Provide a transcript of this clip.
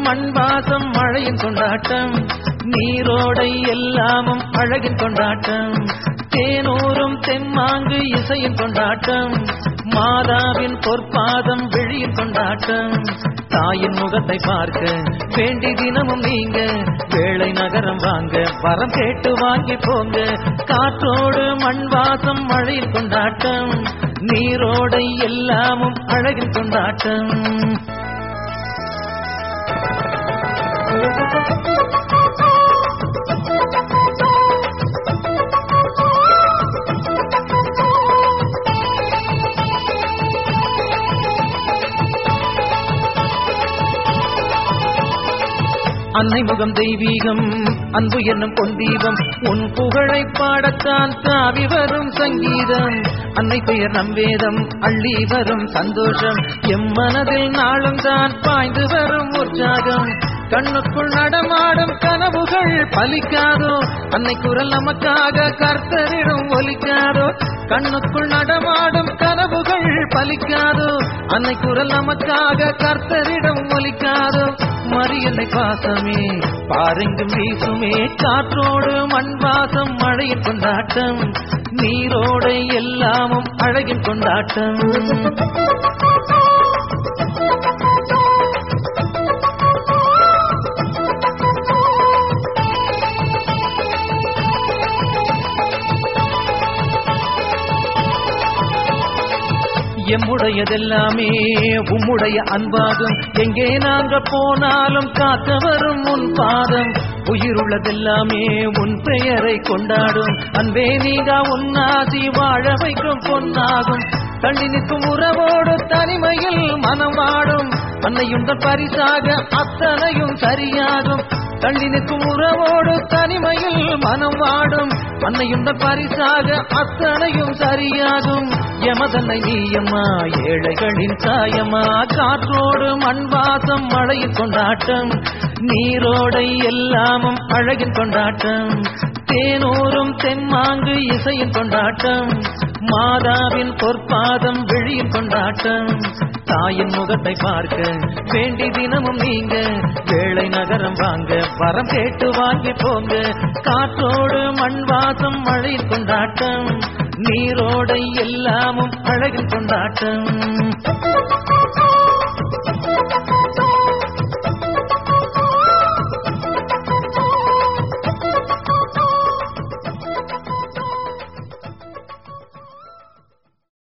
மண் வாசம் மழையின் கொண்டாட்டம் நீரோடை எல்லாமும் அழகின் கொண்டாட்டம் தேனூரும் தெம்மாங்கு இசையின் கொண்டாட்டம் மாதாவின் பொற்பாதம் விழியின் கொண்டாட்டம் தாயின் முகத்தை பார்க்க வேண்டி தினமும் நீங்க வேளை நகரம் வாங்க வரம் கேட்டு வாங்கி போங்க காற்றோடு மண் வாசம் மழையின் கொண்டாட்டம் நீரோடை எல்லாமும் அழகின் கொண்டாட்டம் அன்னை முகம் தெய்வீகம் அன்பு என்னும் பொந்தீபம் உன் புகழை பாடத்தான் தாவி வரும் சங்கீதம் அன்னை பெயர் நம் வேதம் அள்ளி வரும் சந்தோஷம் எம் மனதில் நாளும் தான் பாய்ந்து வரும் உற்சாகம் கண்ணுக்குள் நடமாடும் கனவுகள் பலிக்காதோ அன்னை குரல் நமக்காக கர்த்தரிடம் ஒலிக்காதோ கண்ணுக்குள் நடமாடும் கனவுகள் பலிக்காதோ அன்னை குரல் நமக்காக கர்த்தரிடம் ஒலிக்காதோ மரியன்னை பாசமே பாருங்கும் வீசுமே காற்றோடு மண் வாசம் மழையின் கொண்டாட்டம் நீரோடை எல்லாமும் அழகின் கொண்டாட்டம் எம்முடையதெல்லாமே உம்முடைய அன்பாகும் எங்கே நாங்க போனாலும் காக்க வரும் உன் பாதம் உயிருள்ளதெல்லாமே உன் பெயரை கொண்டாடும் அன்பே நீங்க உன்னாசி வாழ வைக்கும் பொன்னாகும் தள்ளி நிற்கும் உறவோடு தனிமையில் மனம் வாடும் அன்னையுண்ட பரிசாக அத்தனையும் சரியாகும் தள்ளி நிற்கும் உறவோடு தனிமையில் மனம் வாடும் அன்னையுண்ட பரிசாக அத்தனையும் சரியாகும் எமதன்னை நீயம்மா ஏழைகளின் சாயம்மா காற்றோடு மண் வாசம் மழையின் கொண்டாட்டம் நீரோடை எல்லாமும் அழகின் கொண்டாட்டம் தேனூரும் தென்மாங்கு இசையின் கொண்டாட்டம் மாதாவின் பொற்பாதம் விழியின் கொண்டாட்டம் தாயின் முகத்தை பார்க்க வேண்டி தினமும் நீங்க வேளை நகரம் வாங்க வரம் கேட்டு வாங்கி போங்க காற்றோடு மண் வாசம் மழையின் கொண்டாட்டம் நீரோடை எல்லாமும் அழகின் கொண்டாட்டம்